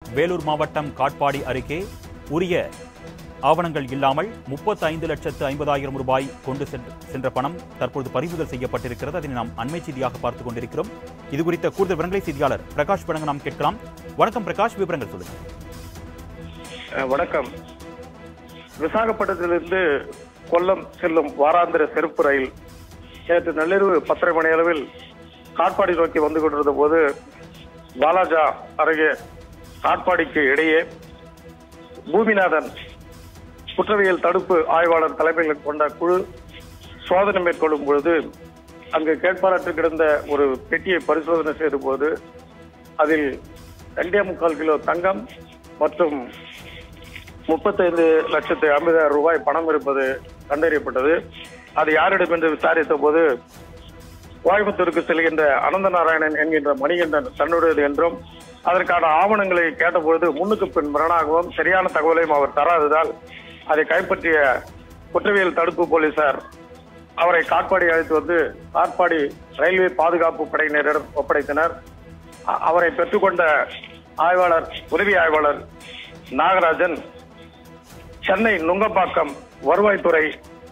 வேலூர் மாவட்டம் காட்பாடி அருகே உரிய ஆவணங்கள் இல்லாமல் முப்பத்தி ஐந்து லட்சத்து ஐம்பதாயிரம் ரூபாய் கொண்டு சென்ற- சென்ற பணம் தற்பொழுது பறிமுதல் செய்யப்பட்டிருக்கிறது அதனை நாம் அண்மை செய்தியாக பார்த்துக் கொண்டிருக்கிறோம் இது குறித்த கூடுதல் விவரங்களை செய்தியாளர் பிரகாஷ் வழங்க நாம் கேட்கலாம் வணக்கம் பிரகாஷ் விவரங்கள் சொல்லுங்கள் அஹ் வணக்கம் விசாகப்பட்டினத்திலிருந்து கொல்லம் செல்லும் வாராந்திர செருப்பு ரயில் நேற்று நள்ளிரவு பத்தரை மணி அளவில் காட்பாடி நோக்கி வந்து கொண்டிருந்த போது வாலாஜா அருகே காட்பாடிக்கு இடையே பூமிநாதன் குற்றவியல் தடுப்பு ஆய்வாளர் தலைமையில் கொண்ட குழு சோதனை மேற்கொள்ளும் பொழுது அங்கு கேட்பாரற்று கிடந்த ஒரு பெட்டியை பரிசோதனை செய்த போது அதில் ரெண்டே முக்கால் கிலோ தங்கம் மற்றும் முப்பத்தைந்து லட்சத்து ஐம்பதாயிரம் ரூபாய் பணம் இருப்பது கண்டறியப்பட்டது அது யாரிடம் என்று விசாரித்த போது கோயம்புத்தூருக்கு செல்கின்ற அனந்த நாராயணன் என்கின்ற மணிகண்டன் தன்னுடையது என்றும் அதற்கான ஆவணங்களை கேட்டபொழுது முன்னுக்கு பின் முரணாகவும் சரியான தகவலையும் அவர் தராததால் அதை கைப்பற்றிய குற்றவியல் தடுப்பு போலீசார் அவரை காட்பாடி அழைத்து வந்து காட்பாடி ரயில்வே பாதுகாப்பு படையினரிடம் ஒப்படைத்தனர் அ- அவரை பெற்றுக்கொண்ட ஆய்வாளர் உதவி ஆய்வாளர் நாகராஜன் சென்னை நுங்கம்பாக்கம் வருவாய்த்துறை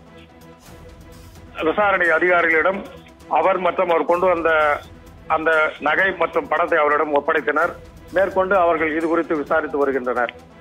விசாரணை அதிகாரிகளிடம் அவர் மற்றும் அவர் கொண்டு வந்த அந்த நகை மற்றும் பணத்தை அவரிடம் ஒப்படைத்தனர் மேற்கொண்டு அவர்கள் இது குறித்து விசாரித்து வருகின்றனர்